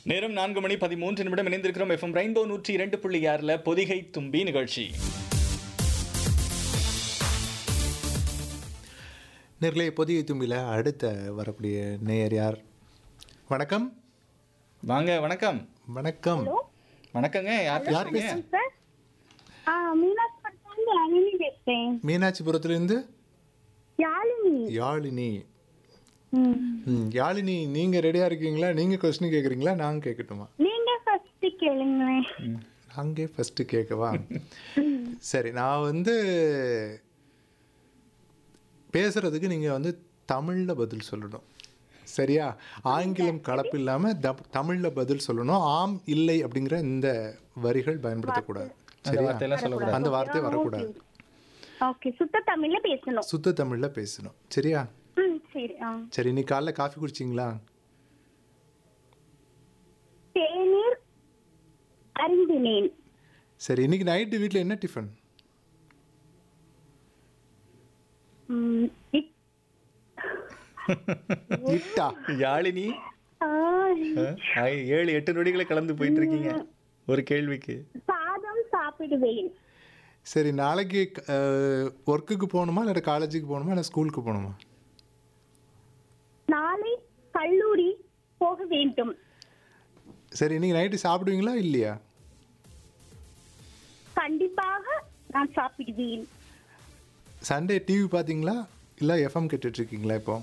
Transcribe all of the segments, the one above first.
நேரம் நான்கு மணி பதிமூன்று நிமிடம் இணைந்திருக்கிறோம் எஃப்எம் ரெயின்போ நூற்றி இரண்டு புள்ளி ஆறுல பொதிகை தும்பி நிகழ்ச்சி நேர்களே பொதிகை தும்பியில் அடுத்த வரக்கூடிய நேயர் யார் வணக்கம் வாங்க வணக்கம் வணக்கம் வணக்கங்க யார் யார் பேசுறீங்க பேச சார் ஆ மீனாட்சிபுரத்துலேருந்து அனிமி பேசுகிறேன் மீனாட்சிபுரத்துலேருந்து யாழினி யாழினி ம். ம், யாழினி நீங்கள் ரெடியாக இருக்கீங்களா நீங்கள் கொஸ்டின் கேட்குறீங்களா நாங்கள் கேட்கட்டுமா நீங்க ஃபர்ஸ்ட் கேளுங்களேன் நாங்கே ஃபஸ்ட்டு கேட்கவா சரி நான் வந்து பேசுகிறதுக்கு நீங்கள் வந்து தமிழில் பதில் சொல்லணும் சரியா ஆங்கிலம் கலப்பு இல்லாமல் த தமிழில் பதில் சொல்லணும் ஆம் இல்லை அப்படிங்கிற இந்த வரிகள் பயன்படுத்தக்கூடாது அந்த சரியா வார்த்தையெல்லாம் சொல்லக்கூடாது அந்த வார்த்தை வரக்கூடாது ஓகே சுத்த தமிழ்ல பேசணும் சுத்த தமிழில் பேசணும் சரியா ம் சரி ஆ சரி இன்னைக்கு காலைல காஃபி குடிச்சிங்களா தேநீர் அறிந்தினேன் சரி இன்னைக்கு நைட்டு வீட்டில் என்ன டிஃபன் ம், இக்- இட்டா யாழினி ஆ, அஹ், ஐ, ஏழு எட்டு நொடிகளை கலந்து போயிட்டு இருக்கீங்க ஒரு கேள்விக்கு சாதம் சாப்பிடுவேன் சரி நாளைக்கு ஒர்க்குக்கு போகணுமா இல்லை காலேஜுக்கு போகணுமா இல்லை ஸ்கூலுக்கு போகணுமா நாளை கல்லூரி போக வேண்டும் சரி இன்னைக்கு நைட்டு சாப்பிடுவீங்களா இல்லையா கண்டிப்பாக நான் சாப்பிடுவேன் சண்டே டிவி பார்த்தீங்களா இல்லை எஃப்எம் கேட்டுட்ருக்கீங்களா இப்போ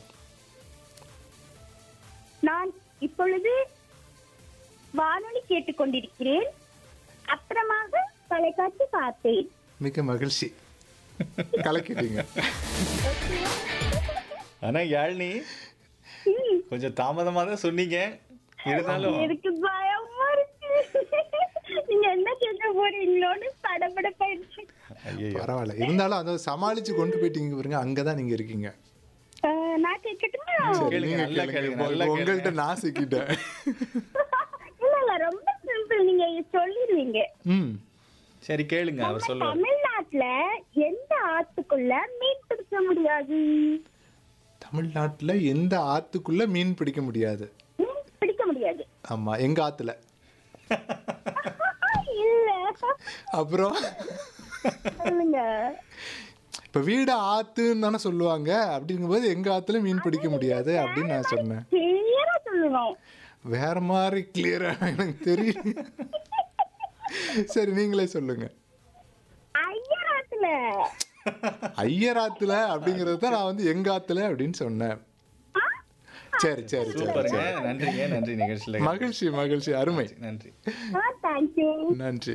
நான் இப்பொழுது வானொலி கேட்டுக்கொண்டிருக்கிறேன் அப்புறமாக தொலைக்காட்சி பார்த்தேன் மிக்க மகிழ்ச்சி கலக்கிட்டீங்க ஆனா யாழினி ம், கொஞ்சம் தாமதமா தான் சொன்னீங்க இருந்தாலும் எனக்கு பயமா இருக்கு நீங்க என்ன கேட்க போறீங்களோன்னு படபடப்பாயிடுச்சு ஐயோ பரவாயில்ல இருந்தாலும் அதை சமாளித்து கொண்டு போயிட்டீங்க பாருங்க அங்கே தான் நீங்கள் இருக்கீங்க அஹ், நான் கேட்கட்டுமா சரி, கேளுங்க, நீங்க நல்லா கேளுங்க. கேளுங்க, இப்போ நல்லா உங்கள்கிட்ட நான் சிக்கிட்டேன் இல்ல இல்ல ரொம்ப சிம்பிள் நீங்க சொல்லிடுவீங்க ம் சரி கேளுங்க அவர் நம்ம சொல்லுவார் தமிழ்நாட்டுல எந்த ஆத்துக்குள்ள மீன் பிடிக்க முடியாது தமிழ்நாட்டில் எந்த ஆற்றுக்குள்ளே மீன் பிடிக்க முடியாது மீன் பிடிக்க முடியாது ஆமாம் எங்கள் ஆற்றுல இல்ல அப்புறம் சொல்லுங்க இப்போ வீடு ஆற்றுன்னு தானே சொல்லுவாங்க அப்படிங்கும்போது எங்கள் ஆற்றுல மீன் பிடிக்க முடியாது அப்படின்னு நான் சொன்னேன் கிளியரா சொல்லணும் வேற மாதிரி கிளியரா எனக்கு தெரியும் சரி நீங்களே சொல்லுங்க ஐயர் ஆத்துல ஐயர் ஆத்துல அப்படிங்கிறது தான் நான் வந்து எங்க ஆத்துல அப்படின்னு சொன்னேன் சரி சரி சரி சூப்பருங்க நன்றிங்க நன்றி நிகழ்ச்சியில் மகிழ்ச்சி மகிழ்ச்சி அருமை நன்றி ஆ தேங்க்யூ நன்றி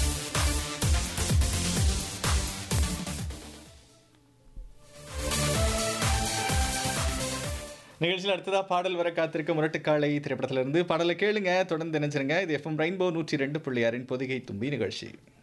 நிகழ்ச்சியில் அடுத்ததா பாடல் வர காத்திருக்க முரட்டுக்காலை திரைப்படத்திலிருந்து பாடலை கேளுங்க தொடர்ந்து நினைச்சிருங்க இது எஃப்எம் ரெயின்போ நூற்றி ரெண்டு புள்ளி ஆறின் பொதிகை தும்பி நிகழ்ச்சி